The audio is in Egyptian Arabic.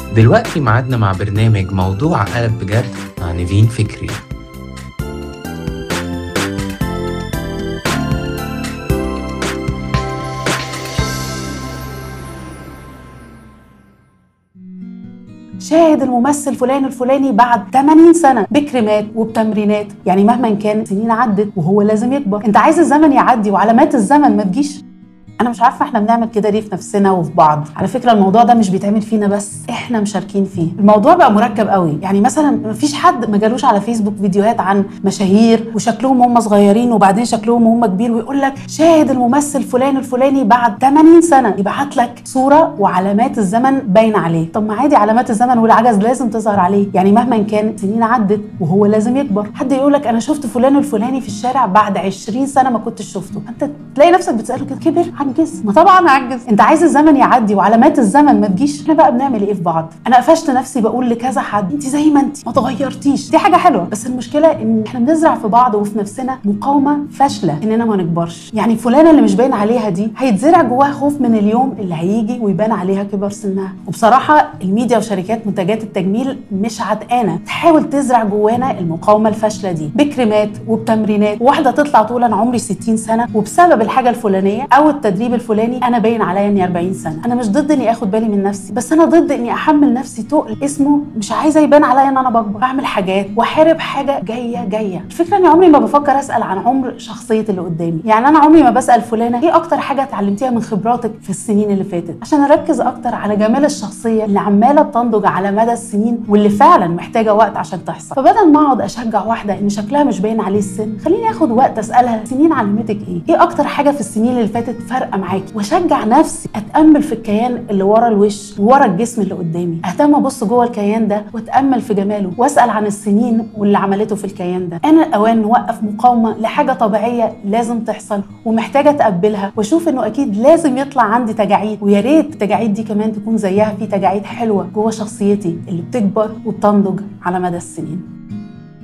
دلوقتي معادنا مع برنامج موضوع قلب بجد مع نيفين فكري شاهد الممثل فلان الفلاني بعد 80 سنه بكريمات وبتمرينات يعني مهما كان سنين عدت وهو لازم يكبر انت عايز الزمن يعدي وعلامات الزمن ما تجيش انا مش عارفه احنا بنعمل كده ليه في نفسنا وفي بعض على فكره الموضوع ده مش بيتعمل فينا بس احنا مشاركين فيه الموضوع بقى مركب قوي يعني مثلا مفيش حد ما جالوش على فيسبوك فيديوهات عن مشاهير وشكلهم هم صغيرين وبعدين شكلهم هم كبير ويقول لك شاهد الممثل فلان الفلاني بعد 80 سنه يبعت لك صوره وعلامات الزمن باينه عليه طب ما عادي علامات الزمن والعجز لازم تظهر عليه يعني مهما كان سنين عدت وهو لازم يكبر حد يقول لك انا شفت فلان الفلاني في الشارع بعد 20 سنه ما كنتش شفته انت تلاقي نفسك بتساله كده كبر عجز ما طبعا عجز انت عايز الزمن يعدي وعلامات الزمن ما تجيش احنا بقى بنعمل ايه في بعض انا قفشت نفسي بقول لكذا حد انت زي ما انت ما تغيرتيش دي حاجه حلوه بس المشكله ان احنا بنزرع في بعض وفي نفسنا مقاومه فاشله اننا ما نكبرش يعني فلانه اللي مش باين عليها دي هيتزرع جواها خوف من اليوم اللي هيجي ويبان عليها كبر سنها وبصراحه الميديا وشركات منتجات التجميل مش عتقانه تحاول تزرع جوانا المقاومه الفاشله دي بكريمات وبتمرينات واحده تطلع تقول انا عمري 60 سنه وبسبب الحاجه الفلانيه او التدريب الفلاني انا باين عليا اني 40 سنه انا مش ضد اني اخد بالي من نفسي بس انا ضد اني احمل نفسي تقل اسمه مش عايزه يبان عليا ان انا بكبر بعمل حاجات واحارب حاجه جايه جايه الفكره اني عمري ما بفكر اسال عن عمر شخصيه اللي قدامي يعني انا عمري ما بسال فلانه ايه اكتر حاجه اتعلمتيها من خبراتك في السنين اللي فاتت عشان اركز اكتر على جمال الشخصيه اللي عماله بتنضج على مدى السنين واللي فعلا محتاجه وقت عشان تحصل فبدل ما اقعد اشجع واحده ان شكلها مش باين عليه السن خليني اخد وقت اسالها سنين علمتك ايه ايه اكتر حاجه في السنين اللي فاتت فارقه معاكي واشجع نفسي اتامل في الكيان اللي ورا الوش ورا الجسم اللي قدامي اهتم ابص جوه الكيان ده واتامل في جماله واسال عن السنين واللي عملته في الكيان ده انا الاوان نوقف مقاومه لحاجه طبيعيه لازم تحصل ومحتاجه اتقبلها واشوف انه اكيد لازم يطلع عندي تجاعيد ويا ريت التجاعيد دي كمان تكون زيها في تجاعيد حلوه جوه شخصيتي اللي بتكبر وبتنضج على مدى السنين